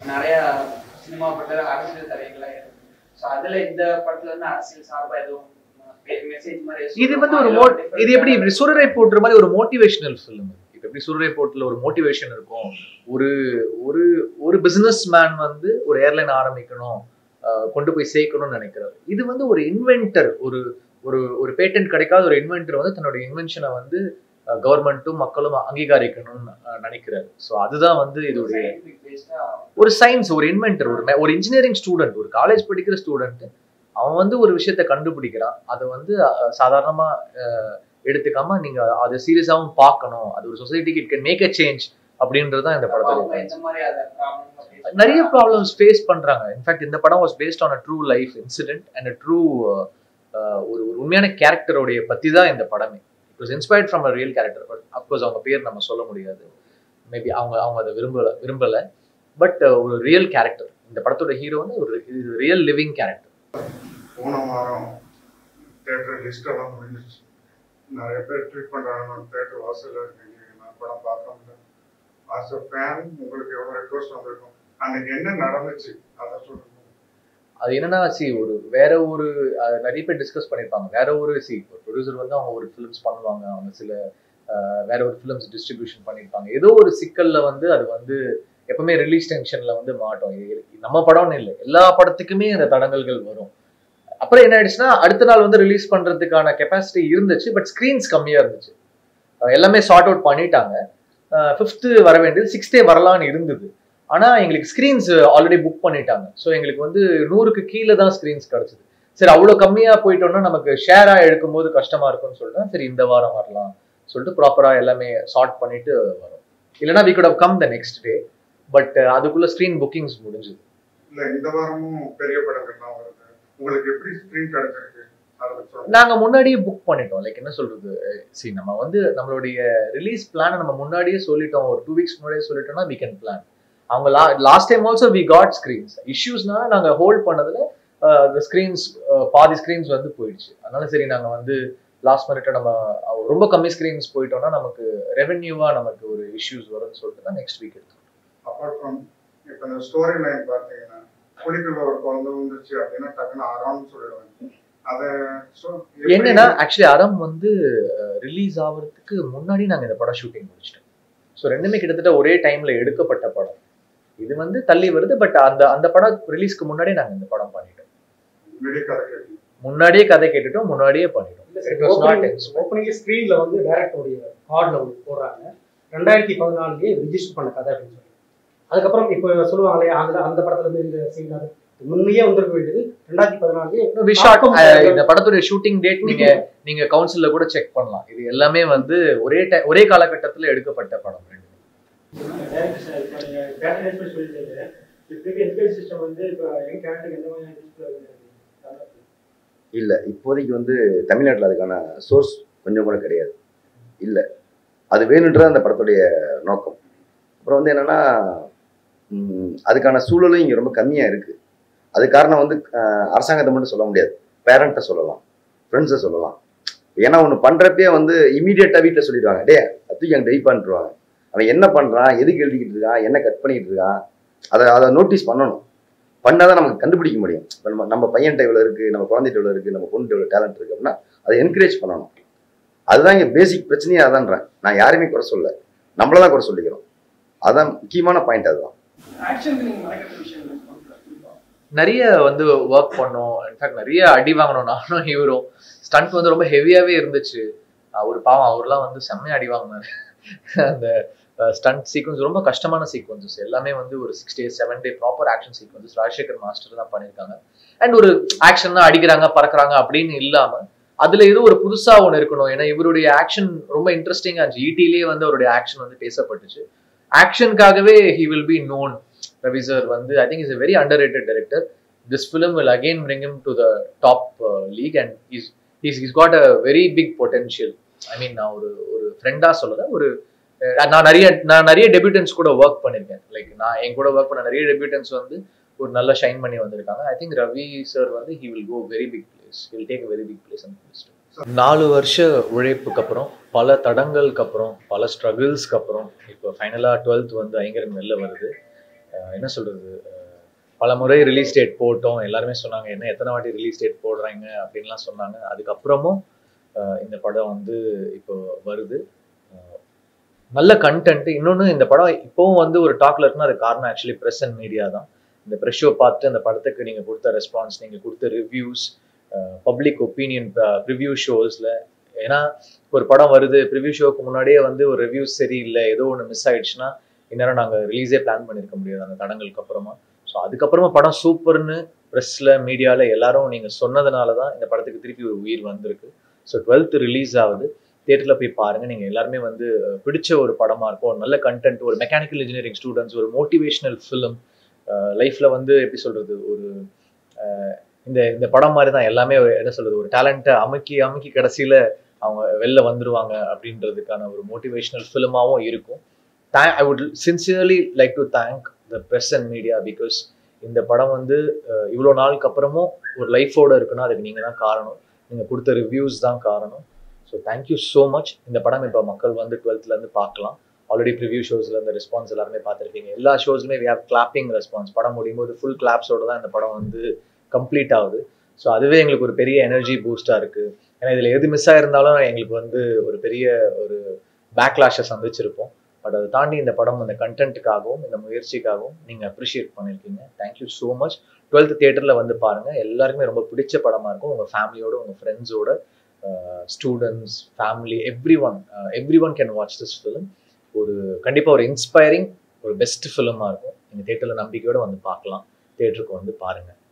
நிறைய சினிமா படத்துல அரசியல் தடைகளா இருக்கு ஸோ அதுல இந்த படத்துல வந்து அரசியல் சார்பா எதுவும் மெசேஜ் மாதிரி இது வந்து ஒரு மோ இது எப்படி இப்படி சுரரை போட்டுற மாதிரி ஒரு மோட்டிவேஷனல் ஃபிலிம் இப்போ எப்படி சுரரை போட்டுல ஒரு மோட்டிவேஷன் இருக்கும் ஒரு ஒரு ஒரு பிசினஸ் மேன் வந்து ஒரு ஏர்லைன் ஆரம்பிக்கணும் ஆஹ் கொண்டு போய் சேர்க்கணும்னு நினைக்கிறாரு இது வந்து ஒரு இன்வென்டர் ஒரு ஒரு ஒரு பேட்டன்ட் கிடைக்காத ஒரு இன்வென்டர் வந்து தன்னோட இன்வென்ஷனை வந்து கவர்மெண்ட்டும் மக்களும் அங்கீகரிக்கணும்னு ஆஹ் நினைக்கிறாரு ஸோ அதுதான் வந்து இதோடைய scientific based ஆ ஒரு சயின்ஸ் ஒரு இன்வென்டர் ஒரு me- ஒரு இன்ஜினியரிங் ஸ்டூடெண்ட் ஒரு காலேஜ் படிக்கிற ஸ்டூடெண்ட் அவன் வந்து ஒரு விஷயத்த கண்டுபிடிக்கிறான் அதை வந்து அஹ், சாதாரணமா அஹ், எடுத்துக்காம நீங்க அதை சீரியஸாவும் பார்க்கணும் அது ஒரு சொசைட்டிக்கு it can make a change அப்படின்றது தான் இந்த அவங்க படத்தோட எந்த மாதிரி அதை problem face நிறைய பண்றாங்க? ப்ராப்ளம்ஸ் ஃபேஸ் பண்றாங்க இன்ஃபேக்ட் இந்த படம் was based on a true life incident and a true ஒரு ஒரு உண்மையான கேரக்டருடைய பத்தி தான் இந்த படமே it was inspired from a real character but of course அவங்க பேர் நம்ம சொல்ல முடியாது மேபி அவங்க அவங்க அதை விரும்பல விரும்பல பட் ஒரு ரியல் கேரக்டர் இந்த படத்தோட ஹீரோ வந்து ஒரு ரியல் லிவிங் கேரக்டர் போன வாரம் தேட்டர் லிஸ்ட் எல்லாம் முடிஞ்சிருச்சு நிறைய பேர் ட்வீட் பண்றாங்க தேட்டர் வாசல்ல இருக்கீங்க நான் படம் பார்க்க முடியல ஆஸ் அ ஃபேன் உங்களுக்கு எவ்வளவு ரெக்வஸ்ட் வந்திருக்கும் அன்னைக்கு என்ன நடந்துச்சு அதை சொல்லுங்க அது என்னன்னா சி ஒரு வேற ஒரு அஹ், நிறைய பேர் டிஸ்கஸ் பண்ணியிருப்பாங்க வேற ஒரு சி ப்ரொடியூசர் வந்து அவங்க ஒரு ஃபிலிம்ஸ் பண்ணுவாங்க அவங்க சில அஹ், வேற ஒரு ஃபிலிம்ஸ் டிஸ்ட்ரிபியூஷன் பண்ணியிருப்பாங்க ஏதோ ஒரு சிக்கல்ல வந்து அது வந்து எப்பவுமே ரிலீஸ் டென்ஷன்ல வந்து மாட்டோம் இது நம்ம படம்னு இல்லை எல்லா படத்துக்குமே அந்த தடங்கல்கள் வரும் அப்புறம் என்ன ஆயிடுச்சுன்னா அடுத்த நாள் வந்து ரிலீஸ் பண்றதுக்கான கெப்பாசிட்டி இருந்துச்சு பட் ஸ்க்ரீன்ஸ் கம்மியா இருந்துச்சு அஹ், எல்லாமே சார்ட் அவுட் பண்ணிட்டாங்க ஃபிஃப்த்து வர வேண்டியது சிக்ஸ்த்தே வரலான்னு இருந்தது ஆனா எங்களுக்கு ஸ்க்ரீன்ஸ் ஆல்ரெடி புக் பண்ணிட்டாங்க ஸோ எங்களுக்கு வந்து நூறுக்கு கீழே தான் ஸ்க்ரீன்ஸ் கிடைச்சது சரி அவ்வளோ கம்மியா போயிட்டோம்னா நமக்கு ஷேரா எடுக்கும்போது கஷ்டமா இருக்கும்னு சொல்லிட்டு சரி இந்த வாரம் வரலாம் சொல்லிட்டு ப்ராப்பரா எல்லாமே சார்ட் பண்ணிட்டு வரும் இல்லைன்னா we could have come the next day but அதுக்குள்ள ஸ்க்ரீன் புக்கிங்ஸ் முடிஞ்சுது இல்ல இந்த வாரமும் பெரிய படங்கள்லாம் வருது உங்களுக்கு எப்படி ஸ்க்ரீன் கிடைச்சிருக்கு அதை பத்தி சொல்லுங்க நாங்க முன்னாடியே புக் பண்ணிட்டோம் லைக் என்ன சொல்றது சி நம்ம வந்து நம்மளுடைய ரிலீஸ் பிளானை நம்ம முன்னாடியே சொல்லிட்டோம் ஒரு டூ வீக்ஸ் முன்னாடியே சொல்லிட்டோம்னா வி கேன் பிளான் அவங்க லா last time also we got screens இஷ்யூஸ்னால நாங்க ஹோல்ட் பண்ணதுல ஸ்க்ரீன்ஸ் பாதி ஸ்க்ரீன்ஸ் வந்து போயிடுச்சு அதனால சரி நாங்க வந்து லாஸ்ட் மினிட்ல நம்ம அஹ், ரொம்ப கம்மி ஸ்க்ரீன்ஸ் போயிட்டோம்னா நமக்கு ரெவென்யூவா நமக்கு ஒரு இஷ்யூஸ் வரும்னு சொல்லிட்டு தான் நெக்ஸ்ட் வீக் எடுத்தோம் அப்பார்ட் ஃப்ரம் இப்போ இந்த ஸ்டோரி லைன் பார்த்தீங்கன்னா குழிக்குள்ள ஒரு குழந்தை வந்துச்சு அப்படின்னா டக்குன்னு ஆறாம்னு சொல்லிடுவாங்க அதை so எப்படி- என்னன்னா ஆக்சுவலி அறம் வந்து ரிலீஸ் ஆகிறதுக்கு முன்னாடி நாங்க இந்த படம் ஷூட்டிங் முடிச்சிட்டோம் ஸோ ரெண்டுமே கிட்டத்தட்ட ஒரே டைம்ல எடுக்கப்பட்ட படம் இது வந்து தள்ளி வருது பட் அந்த அந்த படம் ரிலீஸ்க்கு முன்னாடியே நாங்க இந்த படம் பண்ணிட்டோம் வெளிய கதை கேட்டீங்க முன்னாடியே கதை கேட்டுட்டோம் முன்னாடியே பண்ணிட்டோம் It was not expensive. Opening ஸ்க்ரீன்ல வந்து டேரக்டருடைய கார்டில் ஒன்று போடுறாங்க ரெண்டாயிரத்தி பதினாலுலேயே ரிஜிஸ்டர் பண்ண கதை அப்படின்னு சொல்லி அதுக்கப்புறம் இப்போ சொல்லுவாங்களே அதுல அந்த படத்துல இருந்து இந்த சீன் அது முன்னையே வந்திருக்க வேண்டியது ரெண்டாயிரத்தி பதினாலுலேயே இன்னும் we shot, அஹ், இந்த படத்துடைய ஷூட்டிங் டேட் நீங்க நீங்க கவுன்சில்ல கூட செக் பண்ணலாம் இது எல்லாமே வந்து ஒரே டை ஒரே காலகட்டத்துல எடுக்கப்பட்ட படம் ரெண்டு டேரக்டர் சொல்லிட்டு இப்போதைக்கு எஜுகேஷன் சிஸ்டம் வந்து இப்போ என் கேரக்டருக்கு எந்த மாதிரியான யூஸ்ஃபுல்லாக இருக்குது இல்லை இப்போதைக்கு வந்து தமிழ்நாட்டில் அதுக்கான சோர்ஸ் கொஞ்சம் கூட கிடையாது இல்லை அது வேணுன்றது அந்த படத்துடைய நோக்கம் அப்புறம் வந்து என்னன்னா ம், அதுக்கான சூழலும் இங்கே ரொம்ப கம்மியாக இருக்குது அது காரணம் வந்து அஹ், அரசாங்கத்தை மட்டும் சொல்ல முடியாது பேரண்ட்டை சொல்லலாம் ஃப்ரெண்ட்ஸை சொல்லலாம் ஏன்னா ஒன்று பண்ணுறப்பே வந்து இமீடியட்டாக வீட்டில் சொல்லிடுவாங்க டே தூக்கி அங்கே டெய் பண்ணிட்டுருவாங்க அவன் என்ன பண்ணுறான் எதுக்கு எழுதிக்கிட்டு இருக்கான் என்ன கட் பண்ணிக்கிட்டு இருக்கான் அதை அதை நோட்டீஸ் பண்ணணும் பண்ணால் தான் நமக்கு கண்டுபிடிக்க முடியும் இப்போ நம்ம நம்ம பையன்கிட்ட இவ்வளோ இருக்குது நம்ம குழந்தைகிட்ட இவ்வளோ இருக்குது நம்ம பொண்ணுகிட்ட இவ்வளோ டேலண்ட் இருக்குது அப்படின்னா அதை என்கரேஜ் பண்ணணும் அதுதான் இங்கே பேசிக் பிரச்சனையே அதான்றேன் நான் யாரையுமே குறை சொல்ல நம்மள தான் குறை சொல்லிக்கிறோம் அதான் முக்கியமான பாயிண்ட் அதுதான் ஆக்ஷனுக்கு நீங்க மறக்கிற விஷயம் என்ன? நிறைய வந்து ஒர்க் பண்ணோம் இன்ஃபேக்ட் நிறைய அடி வாங்கணும் நானும் இவரும் ஸ்டண்ட் வந்து ரொம்ப ஹெவியாவே இருந்துச்சு அவர் பாவம் அவர்லாம் வந்து செம்மையா அடி வாங்கினாரு அந்த ஸ்டண்ட் சீக்வன்ஸ் ரொம்ப கஷ்டமான சீக்வன்சஸ் எல்லாமே வந்து ஒரு six day seven day proper action sequences Rajasekhar master தான் பண்ணியிருக்காங்க அண்ட் ஒரு ஆக்ஷன் தான் அடிக்கிறாங்க பறக்குறாங்க அப்படின்னு இல்லாம அதுல ஏதோ ஒரு புதுசா ஒன்று இருக்கணும் ஏன்னா இவருடைய ஆக்ஷன் ரொம்ப இன்ட்ரெஸ்டிங்கா இருந்துச்சு ஈட்டிலேயே வந்து அவருடைய ஆக்ஷன் வந்து பேசப்பட்டுச்சு ஆக்ஷனுக்காகவே he will be known Ravi sir வந்து I think is a very underrated director this film will again bring him to the top league and is is is got a very big potential I mean நான் ஒரு ஒரு ஃப்ரெண்டா சொல்லல ஒரு அஹ், நான் நிறைய நான் நிறைய டெபியூட்டன்ஸ் கூட ஒர்க் பண்ணியிருக்கேன் லைக் நான் என் கூட ஒர்க் பண்ண நிறைய டெபியூட்டன்ஸ் வந்து ஒரு நல்ல ஷைன் பண்ணி வந்திருக்காங்க ஐ திங்க் ரவி சார் வந்து he will go very big place will take very big place அந்த லிஸ்ட் நாலு வருஷ உழைப்புக்கு அப்புறம் பல தடங்களுக்கு அப்புறம் பல ஸ்ட்ரகிள்ஸ்க்கு அப்புறம் இப்போ ஃபைனலாக டுவெல்த் வந்து ஐங்கரன் வெளில வருது அஹ் என்ன சொல்றது அஹ் பல முறை ரிலீஸ் டேட் போட்டோம் எல்லாருமே சொன்னாங்க என்ன எத்தனை வாட்டி ரிலீஸ் டேட் போடுறாங்க அப்படின்லாம் சொன்னாங்க அதுக்கப்புறமும் அஹ் இந்த படம் வந்து இப்போ வருது அஹ் நல்ல கண்டென்ட் இன்னொன்று இந்த படம் இப்போவும் வந்து ஒரு டாக்ல இருக்குன்னா அது காரணம் ஆக்சுவலி ப்ரெஸ் அண்ட் மீடியா தான் இந்த ப்ரெஷ் ஷோ பார்த்து அந்த படத்துக்கு நீங்கள் கொடுத்த ரெஸ்பான்ஸ் நீங்கள் கொடுத்த ரிவ்யூஸ் பப்ளிக் ஒப்பீனியன் ப்ரிவ்யூ ஷோஸில் ஏன்னா ஒரு படம் வருது ப்ரிவ்யூ ஷோக்கு முன்னாடியே வந்து ஒரு ரிவ்யூஸ் சரியில்லை ஏதோ ஒன்று மிஸ் ஆயிடுச்சுன்னா இந்நேரம் நாங்கள் ரிலீஸே பிளான் பண்ணியிருக்க முடியாது அந்த தடங்களுக்கு அப்புறமா ஸோ அதுக்கப்புறமா படம் சூப்பர்னு ப்ரெஸ்ஸில் மீடியாவில் எல்லாரும் நீங்கள் சொன்னதுனால தான் இந்த படத்துக்கு திருப்பி ஒரு உயிர் வந்திருக்கு ஸோ டுவெல்த் ரிலீஸ் ஆகுது தியேட்டரில் போய் பாருங்கள் நீங்கள் எல்லாருமே வந்து அஹ், பிடிச்ச ஒரு படமாக இருக்கும் ஒரு நல்ல கண்டென்ட் ஒரு மெக்கானிக்கல் இன்ஜினியரிங் ஸ்டூடெண்ட்ஸ் ஒரு மோட்டிவேஷனல் ஃபிலிம் லைஃப்பில் வந்து எப்படி சொல்கிறது ஒரு அஹ், இந்த இந்த படம் மாதிரி தான் எல்லாமே என்ன சொல்கிறது ஒரு டேலண்ட்டை அமுக்கி அமுக்கி கடைசியில் அவங்க வெளில வந்துருவாங்க அப்படின்றதுக்கான ஒரு மோட்டிவேஷனல் ஃபிலிமாகவும் இருக்கும் I would sincerely like to thank the press and media because இந்த படம் வந்து அஹ், இவ்வளோ நாளுக்கு அப்புறமும் ஒரு லைஃபோட இருக்குன்னா அதுக்கு நீங்கள் தான் காரணம் நீங்கள் கொடுத்த ரிவ்யூஸ் தான் காரணம் ஸோ தேங்க்யூ ஸோ மச் இந்த படம் இப்போ மக்கள் வந்து டுவெல்த்லேருந்து பார்க்கலாம் ஆல்ரெடி ப்ரிவ்யூ ஷோஸில் இந்த ரெஸ்பான்ஸ் எல்லாருமே பார்த்துருப்பீங்க எல்லா ஷோஸுமே வி ஹேவ் கிளாப்பிங் ரெஸ்பான்ஸ் படம் முடியும் போது ஃபுல் கிளாப்ஸோட தான் இந்த படம் வந்து கம்ப்ளீட் ஆகுது ஸோ அதுவே எங்களுக்கு ஒரு பெரிய எனர்ஜி பூஸ்டாக இருக்குது ஏன்னா இதில் எது மிஸ் ஆயிருந்தாலும் எங்களுக்கு வந்து ஒரு பெரிய ஒரு பேக்லாஷை சந்திச்சிருப்போம் பட் அதை தாண்டி இந்த படம் அந்த கண்டென்ட்டுக்காகவும் இந்த முயற்சிக்காகவும் நீங்கள் அப்ரிஷியேட் பண்ணியிருக்கீங்க தேங்க்யூ ஸோ மச் டுவெல்த் தியேட்டரில் வந்து பாருங்கள் எல்லாருக்குமே ரொம்ப பிடிச்ச படமாக இருக்கும் உங்கள் ஃபேமிலியோட உங்கள் ஃப்ரெண்ட்ஸோட students family every one every one can watch this film ஒரு கண்டிப்பாக ஒரு இன்ஸ்பைரிங் ஒரு பெஸ்ட் ஃபிலிமாக இருக்கும் நீங்கள் தேட்டரில் நம்பிக்கையோட வந்து பார்க்கலாம் தேட்டருக்கு வந்து பாருங்கள்